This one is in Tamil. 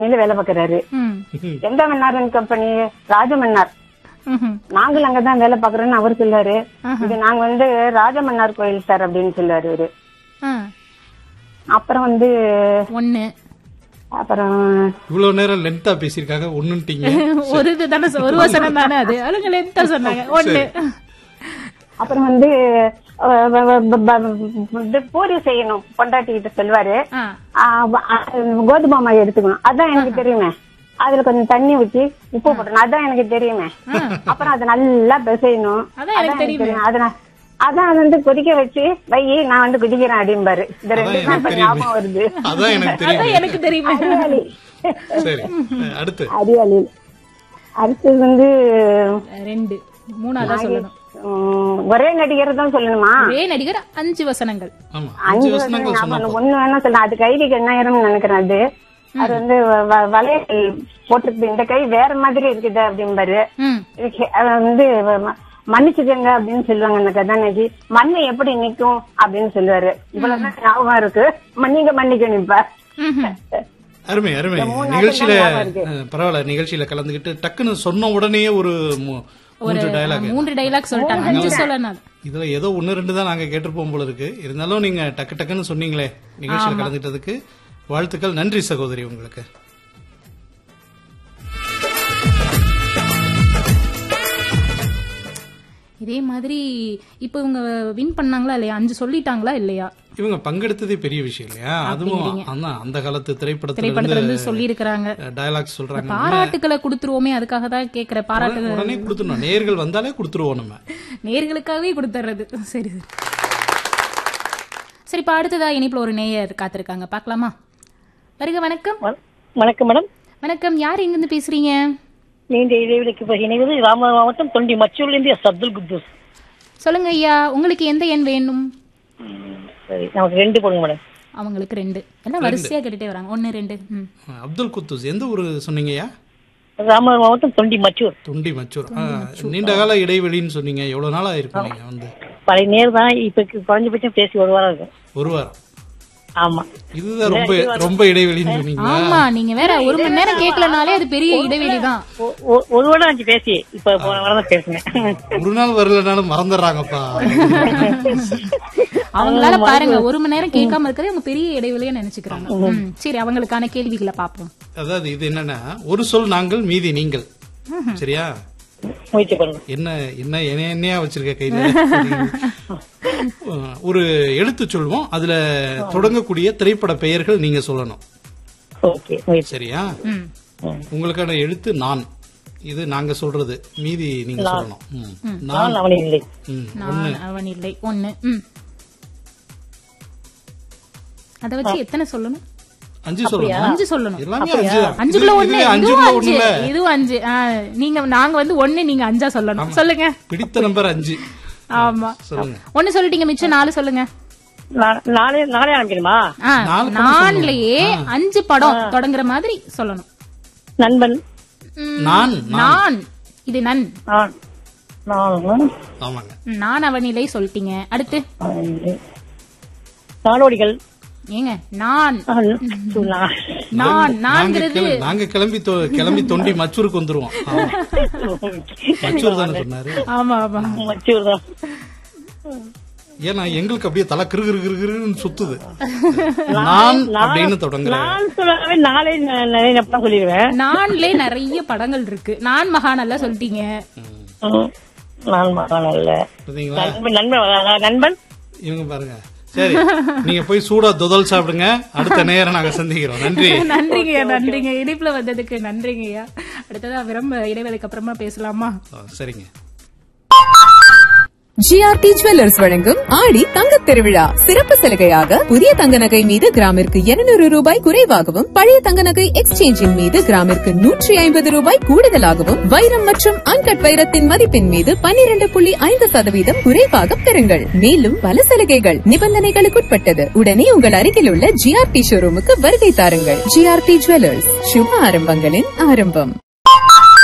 வேலை பார்க்கறாரு ம் எந்த மன்னாரன் கம்பெனி ராஜமன்னார் ம்ஹும். நாங்களும் அங்கதான் வேலை பாக்குறோம்னு அவர் சொல்லுவாரு ஆஹா. இது நாங்க வந்து ராஜமன்னார் கோயில் சார் அப்படின்னு சொல்லுவாரு இவரு ஆ, அப்புறம் வந்து ஒண்ணு அப்புறம் இவ்வளவு நேரம் லென்த்தா பேசியிருக்காங்க ஒண்ணுட்டீங்க ஒரு இது தானே சொ- ஒரு வசனம் தானே அது அதுங்க லென்த்தா சொன்னாங்க ஒண்ணு அப்புறம் வந்து அஹ், வ- வ- வ- வ- இது பூரி செய்யணும் பொண்டாட்டி கிட்ட சொல்லுவாரு ஆ ஆஹ் வ- அஹ் கோதுமை மாவு எடுத்துக்கணும் அதான் எனக்கு தெரியுமே அதுல கொஞ்சம் தண்ணி ஊத்தி உப்பு போட்டணும் அதான் எனக்கு தெரியுமே அப்புறம் அதை நல்லா பிசையணும் அதான் எனக்கு தெரியுமே. தெரியும். அதை நான் அதான் அதை வந்து கொதிக்க வச்சு வை நான் வந்து குதிக்கிறேன் அப்படிம்பாரு இந்த அதான் ரெண்டு தான் எனக்கு இப்ப ஞாபகம் வருது தெரியுமே அதான் எனக்கு அதான் தெரியும் எனக்கு தெரியுமே அறிவாளி சரி அடுத்து அறிவாளி அடுத்தது வந்து ரெண்டு மூணாவதா சொல்லணும் உம், ஒரே நடிகர் தான் சொல்லணுமா ஒரே நடிகர் அஞ்சு வசனங்கள் ஆமா அஞ்சு அஞ்சு வசனங்கள் வருஷம் சொன்னா ஞாபகம் ஒண்ணு வேணா சொல்ல அது கைதிக்கு என்ன ஆயிரும்னு நினைக்கிறேன் அது அது வந்து வ- வ- வளையல் போட்டிருக்கு இந்த கை வேற மாதிரி இருக்குது அப்படிம்பாரு ம் இதுக்கு அது வந்து ம- மன்னிச்சுக்கங்க அப்படின்னு சொல்லுவாங்க அந்த கதாநாயகி மண்ணு எப்படி நிக்கும் அப்படின்னு சொல்லுவாரு இவ்வளவுதான் ஞாபகம் இருக்கு மன்னிங்க மன்னிக்க நிப்பா ம்ஹும். அருமை அருமை மூணு நிகழ்ச்சியில நாட்கள் தான் ஞாபகம் இருக்கு. அஹ், பரவாயில்ல நிகழ்ச்சியில கலந்துகிட்டு டக்குன்னு சொன்ன உடனே ஒரு மூ- மூன்று டயலாக் மூன்று டைலாக் சொல்லிட்டாங்க அஞ்சு சொல்லணும் இதுல ஏதோ ஒன்னு ரெண்டு தான் நாங்க கேட்டிருப்போம் போல இருக்கு இருந்தாலும் நீங்க டக்கு டக்குன்னு சொன்னீங்களே நிகழ்ச்சியில கலந்துட்டதுக்கு வாழ்த்துக்கள் நன்றி சகோதரி உங்களுக்கு இதே மாதிரி இப்போ இவங்க வின் பண்ணாங்களா இல்லையா அஞ்சு சொல்லிட்டாங்களா இல்லையா இவங்க பங்கெடுத்ததே பெரிய விஷயம் இல்லையா அதுவும் அதான் அந்த காலத்து திரைப்படத்துல திரைப்படத்துல இருந்து இருந்து சொல்லி இருக்கிறாங்க டயலாக் சொல்றாங்க பாராட்டுக்களை கொடுத்துருவோமே அதுக்காக தான் கேக்குற பாராட்டு உடனே கொடுத்துடணும் நேர்கள் வந்தாலே கொடுத்துருவோம் நம்ம நேர்களுக்காகவே கொடுத்துறது சரி சரி சரி இப்ப அடுத்ததா இனிப்புல ஒரு நேயர் காத்திருக்காங்க பார்க்கலாமா வருக வணக்கம் வணக்கம் மேடம் வணக்கம் யார் எங்க இருந்து பேசுறீங்க நீண்ட இடைவெளிக்கு பிறகு இணைவது ராமநாதபுரம் மாவட்டம் தொண்டி மச்சூர்லேருந்து எஸ் அப்துல் குத்தூஸ் சொல்லுங்க ஐயா உங்களுக்கு எந்த எண் வேணும் சரி நமக்கு ரெண்டு போடுங்க மேடம் அவங்களுக்கு ரெண்டு எல்லாம் வரிசையா கேட்டுட்டே வராங்க ஒன்னு ரெண்டு ம். அப்துல் குத்தூஸ் எந்த ஊரு சொன்னீங்கய்யா ராமநாதபுரம் மாவட்டம் தொண்டி மச்சூர் தொண்டி மச்சூர் ஆ, நீண்ட கால இடைவெளின்னு சொன்னீங்க எவ்வளவு நாளா இருக்கும் நீங்க வந்து பழைய நேர் தான் இப்ப குறைஞ்சபட்சம் பேசி ஒரு வாரம் இருக்கும் ஒரு வாரம் ஆமா இதுதான் ரொம்ப ரொம்ப இடைவெளின்னு சொன்னீங்க ஆமா நீங்க வேற ஒரு மணி நேரம் கேட்கலனாலே அது பெரிய இடைவெளி தான் ஒ- ஒ- ஒரு வாரம் ஆச்சு பேசி இப்ப போன வாரம் தான் பேசினேன் ஒரு நாள் வரலனாலும் மறந்துடுறாங்கப்பா அவங்களால பாருங்க ஒரு மணி நேரம் கேட்காம இருக்கிறது அவங்க பெரிய இடைவெளியா நினைச்சுக்கிறாங்க ம், சரி அவங்களுக்கான கேள்விகளை பாப்போம் அதாவது இது என்னன்னா ஒரு சொல் நாங்கள் மீதி நீங்கள் சரியா முயற்சி பண்ணுங்க என்ன என்ன என்ன என்னையா வச்சிருக்க கையில ஒரு எழுத்து சொல்வோம் அதுல தொடங்கக்கூடிய திரைப்பட பெயர்கள் நீங்க சொல்லணும் ஓகே முயற்சி சரியா ம். உங்களுக்கான எழுத்து நான் இது நாங்க சொல்றது மீதி நீங்க சொல்லணும் ம். நான் நான் அவனை இல்லை ம். நான் அவன் இல்லை ஒண்ணு ம். அத வச்சு எத்தனை சொல்லணும் அஞ்சு சொல்லணும் அஞ்சு சொல்லணும் எல்லாமே அஞ்சு தான். அஞ்சுக்குள்ள இது- ஒண்ணு இதுவே இதுவும் அஞ்சுக்குள்ள அஞ்சு ஒண்ணுல இதுவும் அஞ்சு ஆ, நீங்க நாங்க வந்து ஒண்ணு நீங்க அஞ்சா சொல்லணும் சொல்லுங்க பிடித்த நம்பர் அஞ்சு ஆமா சொல்லுங்க ஒண்ணு சொல்லிட்டீங்க மிச்சம் நாலு சொல்லுங்க நா- நாளே நாளே ஆரம்பிக்கணுமா ஆ, நாலு படம் நான்லயே அஞ்சு படம் தொடங்குற மாதிரி சொல்லணும் நண்பன் ம், நான் நான் இது நன் நான் நான் ஆமாங்க நான் அவனிலை சொல்லிட்டீங்க அடுத்து நாடோடிகள் ஏங்க நான் நான் நான் நான் நாங்க நான்கிறது கிளம்பி- நாங்க கிளம்பி தொ- கிளம்பி தொண்டி மச்சூருக்கு வந்துருவோம் ஆமா. மச்சூர் தானே சொன்னாரு ஆமா ஆமா மச்சூர் தான் ஏன்னா எங்களுக்கு அப்படியே தலை கிரு கிரு கிரு கிருன்னு சுத்துது நான் அப்படின்னு தொடங்குற நான் சொல்லாவே நாளே ந- நிறைய நப்பலாம் சொல்லிடுவேன் நான்லே நிறைய படங்கள் இருக்கு நான் மகான் எல்லாம் சொல்லிட்டீங்க ம். நான் மகான் அல்ல பாத்தீங்களா நண்பன் நண்பன் வராதா? நண்பன் இவங்க பாருங்க சரி நீங்க போய் சூடா தொதல் சாப்பிடுங்க அடுத்த நேரம் நாங்க சந்திக்கிறோம் நன்றி நன்றிங்கய்யா நன்றிங்க இனிப்புல வந்ததுக்கு நன்றிங்கய்யா அடுத்ததா விரும்ப இடைவேளைக்கு அப்புறமா பேசலாமா ஆ, சரிங்க ஜிஆர்டி ஜுவல்லர்ஸ் வழங்கும் ஆடி தங்கத் திருவிழா சிறப்பு சலுகையாக புதிய தங்க நகை மீது கிராமிற்கு 200 ரூபாய் குறைவாகவும் பழைய தங்க நகை எக்ஸ்சேஞ்சின் மீது கிராமிற்கு நூற்றி ஐம்பது ரூபாய் கூடுதலாகவும் வைரம் மற்றும் அன்கட் வைரத்தின் மதிப்பின் மீது 12.5% புள்ளி ஐந்து சதவீதம் குறைவாக பெறுங்கள் மேலும் பல சலுகைகள் நிபந்தனைகளுக்குட்பட்டது உடனே உங்கள் அருகில் உள்ள ஜிஆர்டி ஷோரூமுக்கு வருகை தாருங்கள் ஜிஆர்டி ஜுவல்லர்ஸ் சுப ஆரம்பங்களின் ஆரம்பம்